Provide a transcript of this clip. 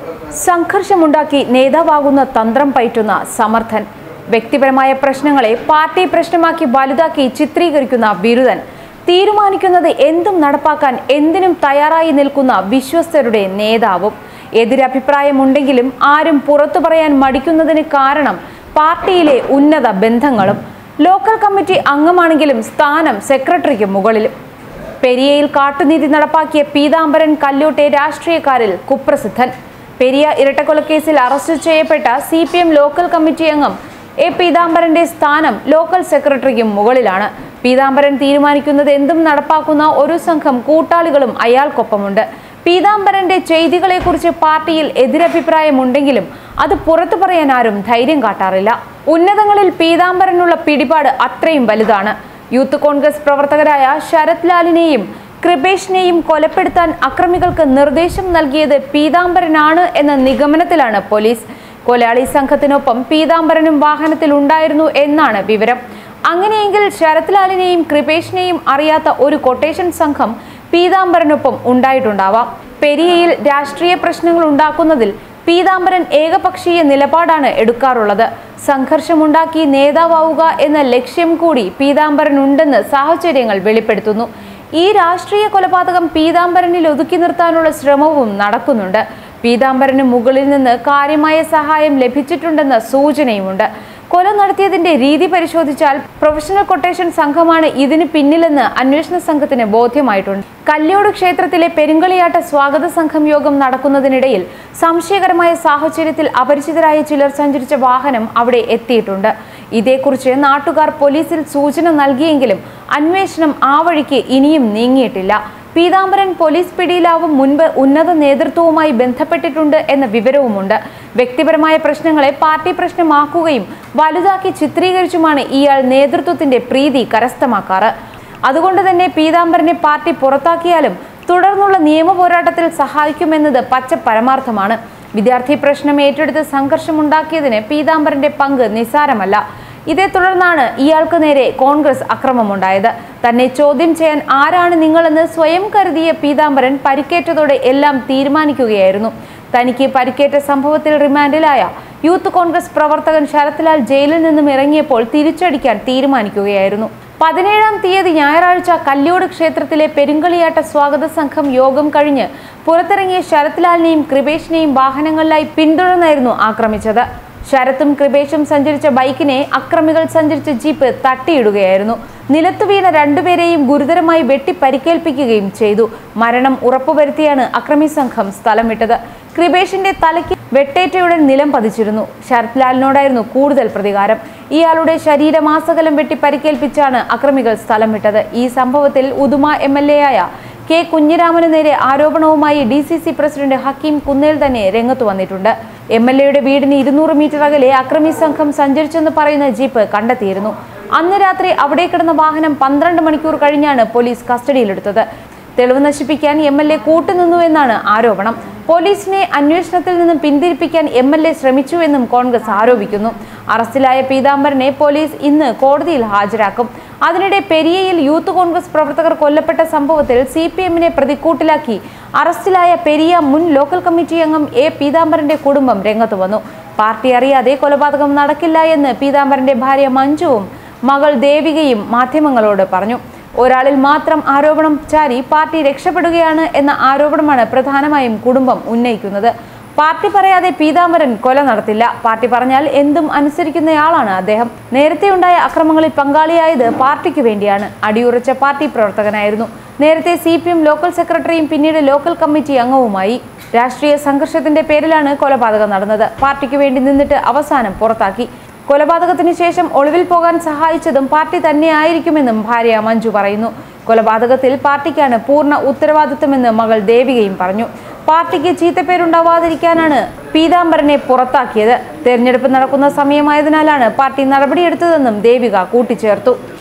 സംഘർഷമുണ്ടാക്കി നേതാവാകുന്ന തന്ത്രം പയറ്റുന്ന സമർത്ഥൻ വ്യക്തിപരമായ പ്രശ്നങ്ങളെ പാർട്ടി പ്രശ്നമാക്കി വലുതാക്കി ചിത്രീകരിക്കുന്ന ബിരുദൻ തീരുമാനിക്കുന്നത് എന്തും നടപ്പാക്കാൻ എന്തിനും തയ്യാറായി നിൽക്കുന്ന വിശ്വസ്തരുടെ നേതാവും എതിരഭിപ്രായമുണ്ടെങ്കിലും ആരും പുറത്തു പറയാൻ മടിക്കുന്നതിന് കാരണം പാർട്ടിയിലെ ഉന്നത ബന്ധങ്ങളും ലോക്കൽ കമ്മിറ്റി അംഗമാണെങ്കിലും സ്ഥാനം സെക്രട്ടറിക്ക് മുകളിലും പെരിയയിൽ കാട്ടുനീതി നടപ്പാക്കിയ പീതാംബരൻ കല്യോട്ടെ രാഷ്ട്രീയക്കാരിൽ കുപ്രസിദ്ധൻ പെരിയ ഇരട്ടക്കൊലക്കേസിൽ അറസ്റ്റ് ചെയ്യപ്പെട്ട C P M local committee അംഗം എ പീതാംബരന്റെ സ്ഥാനം ലോക്കൽ സെക്രട്ടറിക്ക് മുകളിലാണ് പീതാംബരൻ തീരുമാനിക്കുന്നത് എന്തും നടപ്പാക്കുന്ന ഒരു സംഘം കൂട്ടാളികളും അയാൾക്കൊപ്പമുണ്ട് പീതാംബരന്റെ ചെയ്തികളെക്കുറിച്ച് പാർട്ടിയിൽ എതിരഭിപ്രായമുണ്ടെങ്കിലും അത് പുറത്തു പറയാൻ ആരും ധൈര്യം കാട്ടാറില്ല ഉന്നതങ്ങളിൽ പീതാംബരനുള്ള പിടിപാട് അത്രയും വലുതാണ് യൂത്ത് കോൺഗ്രസ് പ്രവർത്തകരായ ശരത് ലാലിനെയും കൃപേഷിനെയും കൊലപ്പെടുത്താൻ അക്രമികൾക്ക് നിർദ്ദേശം നൽകിയത് പീതാംബരനാണ് എന്ന നിഗമനത്തിലാണ് പോലീസ് കൊലയാളി സംഘത്തിനൊപ്പം പീതാംബരനും വാഹനത്തിൽ ഉണ്ടായിരുന്നു എന്നാണ് വിവരം അങ്ങനെയെങ്കിൽ ശരത് ലാലിനെയും കൃപേഷിനെയും അറിയാത്ത ഒരു കൊട്ടേഷൻ സംഘം പീതാംബരനൊപ്പം ഉണ്ടായിട്ടുണ്ടാവാം പെരിയയിൽ രാഷ്ട്രീയ പ്രശ്നങ്ങൾ ഉണ്ടാക്കുന്നതിൽ പീതാംബരൻ ഏകപക്ഷീയ നിലപാടാണ് എടുക്കാറുള്ളത് സംഘർഷമുണ്ടാക്കി നേതാവാവുക എന്ന ലക്ഷ്യം കൂടി പീതാംബരനുണ്ടെന്ന് സാഹചര്യങ്ങൾ വെളിപ്പെടുത്തുന്നു ഈ രാഷ്ട്രീയ കൊലപാതകം പീതാംബരനിൽ ഒതുക്കി നിർത്താനുള്ള ശ്രമവും നടക്കുന്നുണ്ട് പീതാംബരന് മുകളിൽ നിന്ന് കാര്യമായ സഹായം ലഭിച്ചിട്ടുണ്ടെന്ന സൂചനയുമുണ്ട് കൊല നടത്തിയതിന്റെ രീതി പരിശോധിച്ചാൽ പ്രൊഫഷണൽ കൊട്ടേഷൻ സംഘമാണ് ഇതിന് പിന്നിലെന്ന് അന്വേഷണ സംഘത്തിന് ബോധ്യമായിട്ടുണ്ട് കല്യോട് ക്ഷേത്രത്തിലെ പെരുങ്കളിയാട്ട സ്വാഗത സംഘം യോഗം നടക്കുന്നതിനിടയിൽ സംശയകരമായ സാഹചര്യത്തിൽ അപരിചിതരായ ചിലർ സഞ്ചരിച്ച വാഹനം അവിടെ എത്തിയിട്ടുണ്ട് ഇതേക്കുറിച്ച് നാട്ടുകാർ പോലീസിൽ സൂചന നൽകിയെങ്കിലും അന്വേഷണം ആ വഴിക്ക് ഇനിയും നീങ്ങിയിട്ടില്ല പീതാംബരൻ പോലീസ് പിടിയിലാവും മുൻപ് ഉന്നത നേതൃത്വവുമായി ബന്ധപ്പെട്ടിട്ടുണ്ട് എന്ന വിവരവുമുണ്ട് വ്യക്തിപരമായ പ്രശ്നങ്ങളെ പാർട്ടി പ്രശ്നമാക്കുകയും വലുതാക്കി ചിത്രീകരിച്ചുമാണ് ഇയാൾ നേതൃത്വത്തിന്റെ പ്രീതി കരസ്ഥമാക്കാറ് അതുകൊണ്ട് തന്നെ പീതാംബരനെ പാർട്ടി പുറത്താക്കിയാലും തുടർന്നുള്ള നിയമ പോരാട്ടത്തിൽ സഹായിക്കുമെന്നത് പച്ച പരമാർത്ഥമാണ് വിദ്യാർത്ഥി പ്രശ്നം ഏറ്റെടുത്ത് സംഘർഷമുണ്ടാക്കിയതിന് പീതാംബരന്റെ പങ്ക് നിസ്സാരമല്ല ഇതേ തുടർന്നാണ് ഇയാൾക്ക് നേരെ കോൺഗ്രസ് അക്രമമുണ്ടായത് തന്നെ ചോദ്യം ചെയ്യാൻ ആരാണ് നിങ്ങളെന്ന് സ്വയം കരുതിയ പീതാംബരൻ പരിക്കേറ്റതോടെ എല്ലാം തീരുമാനിക്കുകയായിരുന്നു തനിക്ക് പരിക്കേറ്റ സംഭവത്തിൽ റിമാൻഡിലായ യൂത്ത് കോൺഗ്രസ് പ്രവർത്തകൻ ശരത്ലാൽ ജയിലിൽ നിന്നും ഇറങ്ങിയപ്പോൾ തിരിച്ചടിക്കാൻ തീരുമാനിക്കുകയായിരുന്നു പതിനേഴാം തീയതി ഞായറാഴ്ച കല്യോട് ക്ഷേത്രത്തിലെ പെരുങ്കളിയാട്ട സ്വാഗത സംഘം യോഗം കഴിഞ്ഞ് പുറത്തിറങ്ങിയ ശരത്ലാലിനെയും കൃപേഷിനെയും വാഹനങ്ങളിലായി പിന്തുടർന്നായിരുന്നു ആക്രമിച്ചത് ശരത്തും കൃപേഷും സഞ്ചരിച്ച ബൈക്കിനെ അക്രമികൾ സഞ്ചരിച്ച ജീപ്പ് തട്ടിയിടുകയായിരുന്നു നിലത്തു വീണ രണ്ടുപേരെയും ഗുരുതരമായി വെട്ടി പരിക്കേൽപ്പിക്കുകയും ചെയ്തു മരണം ഉറപ്പുവരുത്തിയാണ് അക്രമി സംഘം സ്ഥലം വിട്ടത് കൃപേഷിന്റെ തലയ്ക്ക് വെട്ടേറ്റയുടൻ നിലം പതിച്ചിരുന്നു ശരത് ലാലിനോടായിരുന്നു കൂടുതൽ പ്രതികാരം ഇയാളുടെ ശരീരമാസകലം വെട്ടി പരിക്കേൽപ്പിച്ചാണ് അക്രമികൾ സ്ഥലം വിട്ടത് ഈ സംഭവത്തിൽ ഉദുമ എം എൽ എ ആയ കെ കുഞ്ഞിരാമന് നേരെ ആരോപണവുമായി D C C president Hakeem Kunnel തന്നെ രംഗത്തു വന്നിട്ടുണ്ട് എം എൽ എയുടെ വീടിന് ഇരുന്നൂറ് മീറ്റർ അകലെ അക്രമി സംഘം സഞ്ചരിച്ചെന്ന് പറയുന്ന ജീപ്പ് കണ്ടെത്തിയിരുന്നു അന്ന് രാത്രി അവിടെ കിടന്ന വാഹനം പന്ത്രണ്ട് മണിക്കൂർ കഴിഞ്ഞാണ് പോലീസ് കസ്റ്റഡിയിലെടുത്തത് തെളിവ് നശിപ്പിക്കാൻ എം എൽ എ കൂട്ടുനിന്നുവെന്നാണ് ആരോപണം പോലീസിനെ അന്വേഷണത്തിൽ നിന്നും പിന്തിരിപ്പിക്കാൻ എം എൽ എ ശ്രമിച്ചുവെന്നും കോൺഗ്രസ് ആരോപിക്കുന്നു അറസ്റ്റിലായ പീതാംബരനെ പോലീസ് ഇന്ന് കോടതിയിൽ ഹാജരാക്കും അതിനിടെ പെരിയയിൽ യൂത്ത് കോൺഗ്രസ് പ്രവർത്തകർ കൊല്ലപ്പെട്ട സംഭവത്തിൽ സി പി എമ്മിനെ പ്രതിക്കൂട്ടിലാക്കി അറസ്റ്റിലായ പെരിയ മുൻ ലോക്കൽ കമ്മിറ്റി അംഗം എ പീതാംബരന്റെ കുടുംബം രംഗത്ത് വന്നു പാർട്ടി അറിയാതെ കൊലപാതകം നടക്കില്ല എന്ന് പീതാംബരന്റെ ഭാര്യ മഞ്ജുവും മകൾ ദേവികയും മാധ്യമങ്ങളോട് പറഞ്ഞു ഒരാളിൽ മാത്രം ആരോപണം ചാരി പാർട്ടി രക്ഷപ്പെടുകയാണ് എന്ന ആരോപണമാണ് പ്രധാനമായും കുടുംബം ഉന്നയിക്കുന്നത് പാർട്ടി പറയാതെ പീതാംബരൻ കൊല നടത്തില്ല പാർട്ടി പറഞ്ഞാൽ എന്തും അനുസരിക്കുന്നയാളാണ് അദ്ദേഹം നേരത്തെ ഉണ്ടായ അക്രമങ്ങളിൽ പങ്കാളിയായത് പാർട്ടിക്ക് വേണ്ടിയാണ് അടിയുറച്ച പാർട്ടി പ്രവർത്തകനായിരുന്നു നേരത്തെ സി പി എം ലോക്കൽ സെക്രട്ടറിയും പിന്നീട് ലോക്കൽ കമ്മിറ്റി അംഗവുമായി രാഷ്ട്രീയ സംഘർഷത്തിന്റെ പേരിലാണ് കൊലപാതകം നടന്നത് പാർട്ടിക്ക് വേണ്ടി നിന്നിട്ട് അവസാനം പുറത്താക്കി കൊലപാതകത്തിന് ശേഷം ഒളിവിൽ പോകാൻ സഹായിച്ചതും പാർട്ടി തന്നെയായിരിക്കുമെന്നും ഭാര്യ മഞ്ജു പറയുന്നു കൊലപാതകത്തിൽ പാർട്ടിക്കാണ് പൂർണ്ണ ഉത്തരവാദിത്വമെന്ന് മകൾ ദേവികയും പറഞ്ഞു പാർട്ടിക്ക് ചീത്തപ്പേരുണ്ടാവാതിരിക്കാനാണ് പീതാംബരനെ പുറത്താക്കിയത് തെരഞ്ഞെടുപ്പ് നടക്കുന്ന സമയമായതിനാലാണ് പാർട്ടി നടപടിയെടുത്തതെന്നും ദേവിക കൂട്ടിച്ചേർത്തു